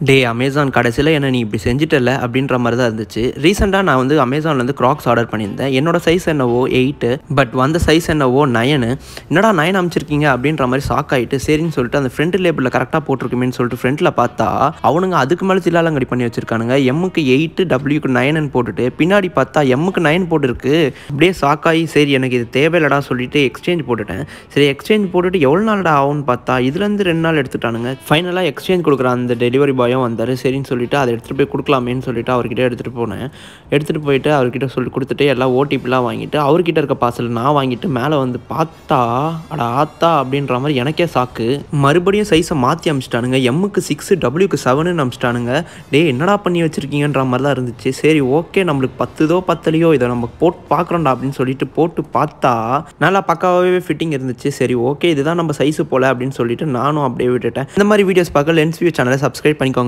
டே Amazon கடைசியில் என்ன நீ இப்படி செஞ்சிட்டல அப்படின்ற மாதிரி தான் இருந்துச்சு ரீசெண்டாக நான் வந்து அமேசான்லேருந்து க்ராக்ஸ் ஆர்டர் பண்ணியிருந்தேன் என்னோட சைஸ் என்னவோ எயிட்டு பட் வந்த சைஸ் என்னவோ நயனு என்னடா நயன் அமைச்சிருக்கீங்க அப்படின்ற மாதிரி ஷாக் ஆகிட்டு சரின்னு சொல்லிட்டு அந்த ஃப்ரண்ட் லேபிளில் கரெக்டாக போட்டிருக்குமேன்னு சொல்லிட்டு ஃப்ரண்ட்டில் பார்த்தா அவனுங்க அதுக்கு மேலே சில்லாலங்கடி பண்ணி வச்சிருக்கானுங்க எம்முக்கு எயிட்டு டபிள்யூக்கு நயன் போட்டுட்டு பின்னாடி பார்த்தா எம்முக்கு நைன் போட்டுருக்கு அப்படியே ஷாக் ஆகி சரி எனக்கு இது தேவையில்லடா சொல்லிட்டு எக்ஸ்சேஞ்ச் போட்டுட்டேன் சரி எக்ஸ்சேஞ்ச் போட்டுட்டு எவ்வளோ நாள்டா ஆகும்னு பார்த்தா இதுலேருந்து ரெண்டு நாள் எடுத்துட்டானுங்க ஃபைனலாக எக்ஸ்சேஞ்ச் கொடுக்குற அந்த டெலிவரி பாயும் வந்தார் சரின்னு சொல்லிட்டு அதை எடுத்துகிட்டு போய் கொடுக்கலாமேன்னு சொல்லிட்டு அவர்கிட்ட எடுத்துகிட்டு போனேன் எடுத்துகிட்டு போயிட்டு அவர்கிட்ட சொல்லி கொடுத்துட்டு எல்லாம் ஓடிபிலாம் வாங்கிட்டு அவர்கிட்ட இருக்க பார்சல் நான் வாங்கிட்டு மேலே வந்து பார்த்தா அட ஆத்தா அப்படின்ற மாதிரி எனக்கே சாக்கு மறுபடியும் சைஸை மாற்றி அமிச்சிட்டானுங்க எம்முக்கு சிக்ஸு டபிள்யூக்கு செவனுன்னு அமிச்சிட்டானுங்க டேய் என்னடா பண்ணி வச்சிருக்கீங்கன்ற மாதிரி தான் இருந்துச்சு சரி ஓகே நம்மளுக்கு பத்துதோ பத்தலையோ இதை நம்ம போட்டு பார்க்குறோம்டா அப்படின்னு சொல்லிட்டு போட்டு பார்த்தா நல்லா பக்காவாகவே ஃபிட்டிங் இருந்துச்சு சரி ஓகே இதுதான் நம்ம சைஸு போல அப்படின்னு சொல்லிட்டு நானும் அப்படியே விட்டுட்டேன் இந்த மாதிரி வீடியோஸ் பார்க்க லென்ஸ் வியூ சேனலை சப்ஸ்கிரைப் பண்ணிக்கோங்க